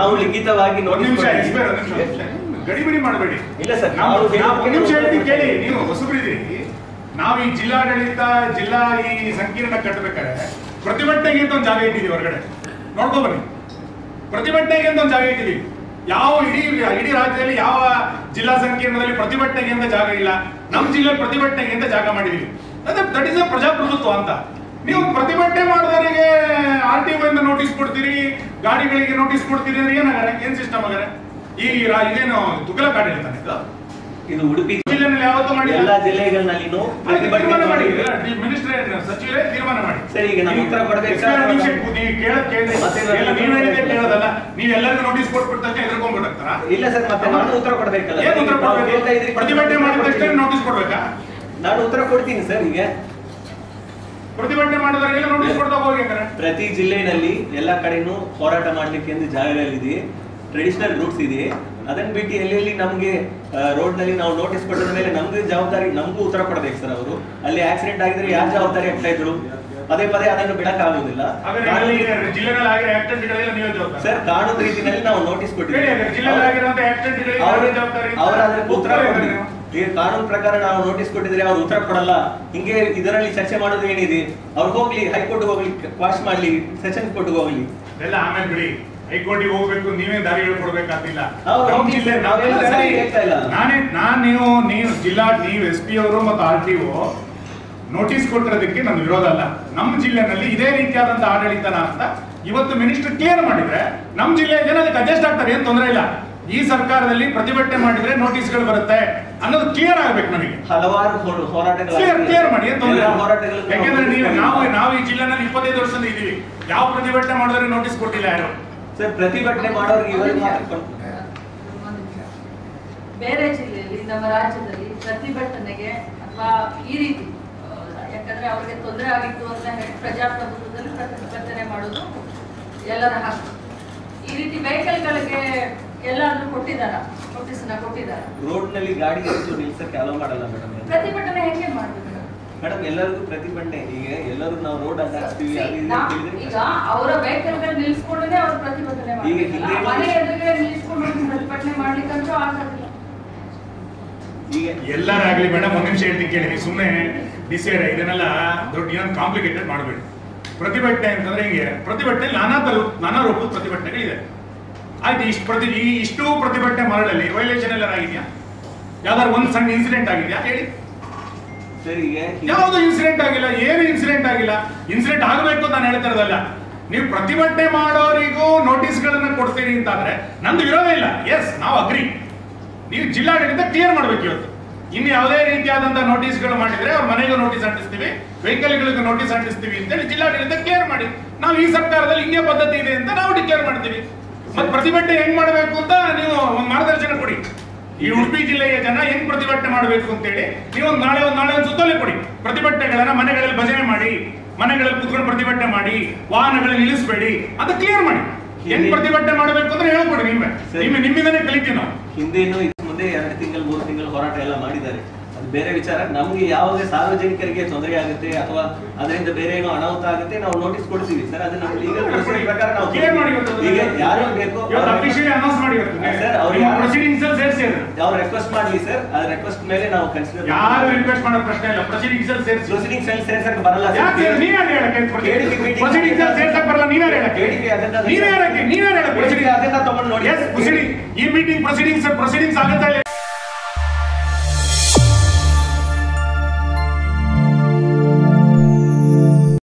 ನಾವು ಲಿಖಿತವಾಗಿ ಒಂದ್ ನೋಟಿಸ್ ನಿಮಿಷ ಕೊಟ್ಟಿದ್ದೀವಿ. ಎಸ್ಪಿ ಒಂದ್ ನಿಮಿಷ, ಒಂದ್ ನಿಮಿಷ. ಗಡಿಬಿಡಿ ಮಾಡಬೇಡಿ ಇಲ್ಲ ಸರ್, ನಾವು ನಾವು ನಾವು ಒಂದ್ ನಿಮಿಷ ಹೇಳಿದ್ದಕ್ಕೆ ಹೇಳ್ತೀನಿ ಕೇಳಿ ನೀವು ಹೊಸಬ್ರಿದ್ದೀರಿ ನಾವು ಈ ಜಿಲ್ಲಾಡಳಿತ ಜಿಲ್ಲಾ ಈ ಸಂಕೀರ್ಣ ಕಟ್ಟಬೇಕಾದ್ರೆ ಪ್ರತಿಭಟನೆಗೆ ಅಂತ ಒಂದು ಜಾಗ ಇಟ್ಟಿದ್ದೀವಿ ಹೊರಗಡೆ ನೋಡ್ಕೊ ಬನ್ನಿ ಪ್ರತಿಭಟನೆಗೆ ಅಂತ ಒಂದು ಜಾಗ ಇಟ್ಟಿದ್ದೀವಿ ಯಾವ ಇಡೀ ಇಡೀ ರಾಜ್ಯದಲ್ಲಿ ಯಾವ ಜಿಲ್ಲಾ ಸಂಕೀರ್ಣದಲ್ಲಿ ಪ್ರತಿಭಟನೆಗೆ ಅಂತ ಜಾಗ ಇಲ್ಲ ನಮ್ಮ ಜಿಲ್ಲೆಯಲ್ಲಿ ಪ್ರತಿಭಟನೆಗೆ ಅಂತ ಜಾಗ ಮಾಡಿದೀವಿ ದಟ್ ಇಸ್ ಅ ಪ್ರಜಾಪ್ರಭುತ್ವ ಅಂತ ನೀವು ಪ್ರತಿಭಟನೆ ಮಾಡಿದವರಿಗೆ ಆರ್ ಟಿ ಇಂದ ನೋಟಿಸ್ ಕೊಡ್ತೀರಿ ಗಾಡಿಗಳಿಗೆ ನೋಟಿಸ್ ಕೊಡ್ತೀರಿ ಅಂದ್ರೆ ಏನಾಗಾರೆ ಏನ್ ಸಿಸ್ಟಮ್ ಆಗಾರೆ ಈ ರಾ- ಇದೇನು ತುಗಲಕ್ ಆಡಳಿತ ಇದು? ಇದು ಉಡುಪಿ ಜಿಲ್ಲೆನಲ್ಲಿ ಯಾವತ್ತೂ ಮಾಡಿಲ್ಲ ಎಲ್ಲಾ ಜಿಲ್ಲೆಗಳಲ್ಲಿನೂ ಅದಕ್ಕೆ ತೀರ್ಮಾನ ಮಾಡಿ ಪ್ರತಿಭಟನೆ ಮಿನಿಸ್ಟರ್ ಸಚಿವರೇ ತೀರ್ಮಾನ ಮಾಡಿ ಸರ್, ಈಗ ನಾವು ಉತ್ತರ ಕೊಡ್ಬೇಕಾ? ಎಷ್ಟು ಎರಡು ನಿಮಿಷ ನೀವು ಕೇಳೋದ್ ಕೇಳಿ ಮತ್ತೆ ನಾನು- ಎಲ್ಲ ನೀವ್ ಹೇಳಿದ್ದೆ ಕೇಳೋದಲ್ಲ ನೀವ್ ಎಲ್ಲರಿಗೂ ನೋಟಿಸ್ ಕೊಟ್ಬಿಟ್ಟ ತಕ್ಷಣ ಎದ್ರಕೊಂಡ್ಬಿಡ್ತಾರ ಇಲ್ಲ ಸರ್ ಮತ್ತೆ ನಾನು ಉತ್ತರ ಕೊಡ್ಬೇಕಲ್ಲ ಏನ್ ಉತ್ತರ ನಾವು ಕೇಳ್ತಾ ಕೊಡ್ಬೇಕು ಇದ್ರಿ- ಪ್ರತಿಭಟನೆ ಮಾಡಿದ ತಕ್ಷಣ ನೋಟಿಸ್ ಕೊಡ್ಬೇಕಾ ನಾನು ಉತ್ತರ ಕೊಡ್ತೀನಿ ಸರ್ ಈಗ ಪ್ರತಿಭಟನೆ ಮಾಡಿದವರಿಗೆಲ್ಲ ನೋಟಿಸ್ ಕೊಡ್ತಾ ಹೋಗಿ ಹಂಗಾರೆ ಪ್ರತಿ ಜಿಲ್ಲೆಯಲ್ಲಿ ಎಲ್ಲಾ ಕಡೆನೂ ಹೋರಾಟ ಮಾಡ್ಲಿಕ್ಕೆ ಎಂದು ಜಾಗಗಳಿದೆ ಟ್ರೆಡಿಷನಲ್ ರೂಟ್ಸ್ ಇದೆ ಅದನ್ನ ಬಿಟ್ಟು ಎಲ್ಲೆಲ್ಲಿ ನಮ್ಗೆ ರೋಡ್ ನಲ್ಲಿ ನಾವು ನೋಟಿಸ್ ಕೊಟ್ಟಿದ ಮೇಲೆ ನಮ್ಗೆ ಜವಾಬ್ದಾರಿ ನಮಗೂ ಉತ್ತರ ಕೊಡ್ಬೇಕು ಸರ್ ಅವರು ಅಲ್ಲಿ ಆಕ್ಸಿಡೆಂಟ್ ಆಗಿದ್ರೆ ಯಾರು ಜವಾಬ್ದಾರಿ ಆಗ್ತಾ ಇದ್ರು ಪದೇ ಪದೇ ಅದನ್ನು ಬಿಡಕ್ ಆಗುದಿಲ್ಲ ಹಾಗಾದ್ರೆ ಅಲ್ಲಿ ಜಿಲ್ಲೆನಲ್ಲಿ ಆಗಿರೋ ಆಕ್ಸಿಡೆಂಟ್ಗಳೆಲ್ಲ ನೀವೇ ಜವಾಬ್ದಾರಿ ಸರ್ ಕಾನೂನು ರೀತಿಯಲ್ಲಿ ನಾವು ನೋಟಿಸ್ ಹೇಳಿ ಹಾಗಾದ್ರೆ ಜಿಲ್ಲೆಯಲ್ಲಿ ಆಗಿರುವಂತ ಆಕ್ಸಿಡೆಂಟ್ಗಳಿಗೆ ಅವ್ರು ಯಾರು ಜವಾಬ್ದಾರಿ ಅವ್ರು ಅದಕ್ಕೆ ಉತ್ತರ ಉತ್ತರ ಕೊಡ್ಲಿ. ನೀವು. ಈಗ ಕಾನೂನು ಪ್ರಕಾರ ನಾವು ನೋಟಿಸ್ ಕೊಟ್ಟಿದ್ರೆ ಅವ್ರು ಉತ್ತರ ಕೊಡಲ್ಲ ಹಿಂಗೆ ಇದರಲ್ಲಿ ಚರ್ಚೆ ಮಾಡೋದು ಏನಿದೆ ಅವ್ರು ಹೋಗ್ಲಿ ಹೈಕೋರ್ಟ್ ಹೋಗ್ಲಿ ಕ್ವಾಶ್ ಮಾಡ್ಲಿ ಸೆಷನ್ ಕೋರ್ಟ್ ಹೋಗ್ಲಿ ಎಲ್ಲ ಆಮೇಲೆ ಬಿಡಿ ಹೈಕೋರ್ಟಿಗೆ ಹೋಗ್ಬೇಕು ನೀವೇ ದಾರಿ ಹೇಳ್ಕೊಡ್ಬೇಕಾಗಿಲ್ಲ ಹೌದು, ನಮ್ಮ ಹೋಗಿ ಜಿಲ್ಲೆ ಸರ್, ನಾವೆಲ್ಲ ನಾವೆಲ್ಲ ಸರಿ ಹೇಳ್ತಾ ಇಲ್ಲ. ನಾನೇ ನಾನ್ ನೀವು ನೀವು ಜಿಲ್ಲಾ ನೀವು ಎಸ್ ಪಿ ಅವರು ಮತ್ತು ಆರ್ ಟಿ ಒ ನೋಟಿಸ್ ಕೊಟ್ಟಿರೋದಕ್ಕೆ ನನ್ನ ವಿರೋಧ ಅಲ್ಲ ನಮ್ಮ ಜಿಲ್ಲೆನಲ್ಲಿ ಇದೇ ರೀತಿಯಾದಂತ ಆಡಳಿತನ ಅಂತ ಇವತ್ತು ಮಿನಿಸ್ಟರ್ ಕ್ಲಿಯರ್ ಮಾಡಿದ್ರೆ ನಮ್ಮ ಜಿಲ್ಲೆಯ ಜನ ಅದಕ್ಕೆ ಅಡ್ಜಸ್ಟ್ ಆಗ್ತಾರೆ ಏನ್ ತೊಂದರೆ ಇಲ್ಲ ಈ ಸರ್ಕಾರದಲ್ಲಿ ಪ್ರತಿಭಟನೆ ಮಾಡಿದ್ರೆ ನೋಟಿಸ್ಗಳು ಬರುತ್ತೆ ಅನ್ನೋದು ಕ್ಲಿಯರ್ ಆಗ್ಬೇಕು ನನಗೆ ಹಲವಾರು ಹೋ- ಹೋರಾಟಗಳು ಕ್ಲಿಯರ್ ಕ್ಲಿಯರ್ ಮಾಡಿ ಏನ್ ತೊಂದ್ರೆ ಎಲ್ಲ ಇಲ್ಲ. ಹೋರಾಟಗಳು ಯಾಕೆಂದ್ರೆ ನೀವು ನಾವು ನಾವು ಈ ಜಿಲ್ಲೆನಲ್ಲಿ ಇಪ್ಪತ್ತೈದು ವರ್ಷದಿಂದ ಇದೀವಿ ಯಾವ ಪ್ರತಿಭಟನೆ ಮಾಡಿದ್ರೆ ನೋಟಿಸ್ ಕೊಟ್ಟಿಲ್ಲ ಯಾರು ಸರ್ ಪ್ರತಿಭಟನೆ ಮಾಡೋರಿಗೆ ಇವರಿಗೆ ಮಾತ್ರ ಕೊಡ್- ಒಂದು ನಿಮಿಷ. ಬೇರೆ ಜಿಲ್ಲೆಯಲ್ಲಿ ನಮ್ಮ ರಾಜ್ಯದಲ್ಲಿ ಪ್ರತಿಭಟನೆಗೆ ಅಥವಾ ಈ ರೀತಿ ಆ, ಯಾಕಂದ್ರೆ ಅವರಿಗೆ ತೊಂದರೆ ಆಗಿತ್ತು ಅಂತ ಹೇಳಿ ಪ್ರಜಾಪ್ರಭುತ್ವದಲ್ಲಿ ಪ್ರತಿಭಟನೆ ಮಾಡೋದು ಎಲ್ಲರ ಹಕ್ಕು ಈ ರೀತಿ ವೆಹಿಕಲ್ಗಳಿಗೆ ಎಲ್ಲಾದ್ರೂ ಕೊಟ್ಟಿದಾರ ನೋಟಿಸ್ನ ಕೊಟ್ಟಿದಾರ ರೋಡ್ ನಲ್ಲಿ ಗಾಡಿ ಹೆಚ್ಚು ನಿಲ್ಸಕ್ಕೆ ಅಲೋ ಮಾಡಲ್ಲ ಮೇಡಮ್ ಪ್ರತಿಭಟನೆ ಹೆಂಗೆ ಮಾಡ್ಬೇಕು ಮೇಡಮ್ ಎಲ್ಲರಿಗೂ ಪ್ರತಿಭಟನೆ ಈಗ ಎಲ್ಲರೂ ನಾವು ರೋಡ್ ಅಡ್ಡಾಡ್ತೀವಿ ಅದು ಇದು ನಾ- ಅಂತ ಹೇಳಿದ್ರೆ ಈಗ ಅವರ ವೆಹಿಕಲ್ಗಳು ನಿಲ್ಸ್ಕೊಂಡೇ ಅವ್ರು ಪ್ರತಿಭಟನೆ ಈಗ ಮಾಡ್ಬೇಕಲ್ಲ ಹಿಂದೆ- ಮನೆ ಎದುರಿಗೆ ನಿಲ್ಸ್ಕೊಂಡು ಪ್ರತಿಭಟನೆ ಮಾಡ್ಲಿಕ್ಕಂತೂ ಆಗೋದಿಲ್ಲ ಈಗ ಎಲ್ಲರಾಗ್ಲಿ ಮೇಡಮ್ ಒಂದ್ ನಿಮಿಷ ಹೇಳ್ತೀನಿ ಕೇಳಿ ನೀವು ಸುಮ್ಮನೆ ಡಿಸೈಡ್ ಇದನ್ನೆಲ್ಲ ದೊಡ್ಡ ಏನೋ ಕಾಂಪ್ಲಿಕೇಟೆಡ್ ಮಾಡಬೇಡಿ ಪ್ರತಿಭಟನೆ ಅಂತಂದ್ರೆ ಹಿಂಗೆ ಪ್ರತಿಭಟನೆ ನಾನಾ ತರ ನಾನಾ ರೂಪದ ಪ್ರತಿಭಟನೆಗಳಿದೆ ಆಯ್ತು ಇಷ್ಟು ಪ್ರತಿ ಈ ಇಷ್ಟು ಪ್ರತಿಭಟನೆ ಮರಳಲ್ಲಿ ವೈಲೇಷನ್ ಎಲ್ಲ ಆಗಿದೆಯಾ ಯಾವ್ದಾದ್ರು ಒಂದು ಸಣ್ಣ ಇನ್ಸಿಡೆಂಟ್ ಆಗಿದೆಯಾ ಹೇಳಿ ಸರ್ ಈಗ ಯಾವುದು ಇನ್ಸಿಡೆಂಟ್ ಆಗಿಲ್ಲ ಏನು ಇನ್ಸಿಡೆಂಟ್ ಆಗಿಲ್ಲ ಇನ್ಸಿಡೆಂಟ್ ಆಗಬೇಕು ಅಂತ ನಾನು ಹೇಳ್ತಾ ಇರೋದಲ್ಲ ನೀವು ಪ್ರತಿಭಟನೆ ಮಾಡೋರಿಗೂ ನೋಟಿಸ್ಗಳನ್ನ ಕೊಡ್ತೀರಿ ಅಂತಾದ್ರೆ ನಂದು ವಿರೋಧ ಇಲ್ಲ ಎಸ್ ನಾವು ಅಗ್ರಿ ನೀವು ಜಿಲ್ಲಾಡಳಿತ ಕ್ಲಿಯರ್ ಮಾಡ್ಬೇಕು ಇವತ್ತು ಇನ್ನು ಯಾವುದೇ ರೀತಿಯಾದಂತ ನೋಟಿಸ್ಗಳು ಮಾಡಿದ್ರೆ ಅವ್ರ ಮನೆಗೂ ನೋಟಿಸ್ ಅಂಟಿಸ್ತೀವಿ ವೆಹಿಕಲ್ಗಳಿಗೂ ನೋಟಿಸ್ ಅಂಟಿಸ್ತೀವಿ ಅಂತೇಳಿ ಜಿಲ್ಲಾಡಳಿತ ಕ್ಲಿಯರ್ ಮಾಡಿ ನಾವು ಈ ಸರ್ಕಾರದಲ್ಲಿ ಹಿಂಗೆ ಪದ್ಧತಿ ಇದೆ ಅಂತ ನಾವು ಡಿಕ್ಲೇರ್ ಮಾಡ್ತೀವಿ ಮತ್ತೆ ಪ್ರತಿಭಟನೆ ಹೆಂಗ್ ಮಾಡಬೇಕು ಅಂತ ನೀವು ಒಂದು ಮಾರ್ಗದರ್ಶನ ಕೊಡಿ ಈ ಉಡುಪಿ ಜಿಲ್ಲೆಯ ಜನ ಹೆಂಗ್ ಪ್ರತಿಭಟನೆ ಮಾಡಬೇಕು ಅಂತೇಳಿ ನೀವು ಒಂದು ನಾಳೆ ಒಂದು ನಾಳೆ ಒಂದು ಸುತ್ತೋಲೆ ಕೊಡಿ ಪ್ರತಿಭಟನೆಗಳನ್ನ ಮನೆಗಳಲ್ಲಿ ಭಜನೆ ಮಾಡಿ ಮನೆಗಳಲ್ಲಿ ಕುತ್ಕೊಂಡು ಪ್ರತಿಭಟನೆ ಮಾಡಿ ವಾಹನಗಳಲ್ಲಿ ನಿಲ್ಲಿಸಬೇಡಿ ಅಂತ ಕ್ಲಿಯರ್ ಮಾಡಿ ಹೆಂಗ್ ಪ್ರತಿಭಟನೆ ಮಾಡಬೇಕು ಅಂದ್ರೆ ಹೇಳ್ಕೊಡಿ ನೀವೇ ಸರಿ. ನಿಮ್ಮ ನಿಮ್ಮಿಂದನೇ ಕಲಿತೀವಿ ನಾವು ಹಿಂದೇನು ಇದ್ರ ಮುಂದೆ ಎರಡು ತಿಂಗಳು ಮೂರು ತಿಂಗಳು ಹೋರಾಟ ಎಲ್ಲ ಮಾಡಿದ್ದಾರೆ ಅದು ಬೇರೆ ವಿಚಾರ ನಮ್ಗೆ ಯಾವುದೇ ಸಾರ್ವಜನಿಕರಿಗೆ ತೊಂದರೆ ಆಗುತ್ತೆ ಅಥವಾ ಅದರಿಂದ ಬೇರೆ ಏನೋ ಅನಾಹುತ ಆಗುತ್ತೆ ನಾವು ನೋಟಿಸ್ ಕೊಡ್ತೀವಿ ಸರ್ ಅದು ನಮ್ಮ ಲೀಗಲ್ ಪ್ರೊಸೀಜರ್ ಪ್ರಕಾರ ನಾವು ಕ್ಲಿಯರ್ ಮಾಡಿ ಇವತ್ತು ಈಗ ಯಾರು ಬೇಕೋ ಇವತ್ತು ಅಫಿಷಿಯಲಿ ಅನೌನ್ಸ್ ಮಾಡಿ ಇವತ್ತು ಸರ್, ಅವ್ರು ನಿಮ್ಮ ಯಾರು- ಪ್ರೊಸೀಡಿಂಗ್ಸ್ ಅಲ್ಲಿ ಸೇರಿಸಿ ಅದು ಅವ್ರು ರೆಕ್ವೆಸ್ಟ್ ಮಾಡ್ಲಿ ಸರ್ ಆ ರೆಕ್ವೆಸ್ಟ್ ಮೇಲೆ ನಾವು ಕನ್ಸಿಡರ್ ಯಾರು ರಿಕ್ವೆಸ್ಟ್ ಮಾಡೋ ಪ್ರಶ್ನೆ ಇಲ್ಲ ಪ್ರೊಸೀಡಿಂಗ್ಸ್ ಅಲ್ಲಿ ಸೇರಿಸಿ ಪ್ರೊಸೀಡಿಂಗ್ಸ್ ಅಲ್ಲಿ ಸೇರ್ಸಕ್ಕೆ ಬರಲ್ಲ ಯಾಕೆ ನೀವ್ ಯಾರು ಹೇಳಕ್ಕೆ KDP meeting- ಪ್ರೊಸೀಡಿಂಗ್ಸ್ ಅಲ್ಲಿ ಸೇರ್ಸಕ್ ಬರಲ್ಲ ನೀವ್ ಯಾರು ಹೇಳಕ್ಕೆ KDP ಅದನ್ನ- ನೀವ್ ಯಾರಕ್ಕೆ ನೀವ್ ಯಾರು ಹೇಳಕ್ಕೆ KDP ಅದನ್ನ ತಗೊಂಡು ನೋಡಿ ಎಸ್ ಪ್ರೊಸೀಡಿಂಗ್ ಈ ಮೀಟಿಂಗ್ ಪ್ರೊಸೀಡಿಂಗ್ಸ್ ಪ್ರೊಸೀಡಿಂಗ್ಸ್ ಆಗುತ್ತಾ ಇಲ್ಲ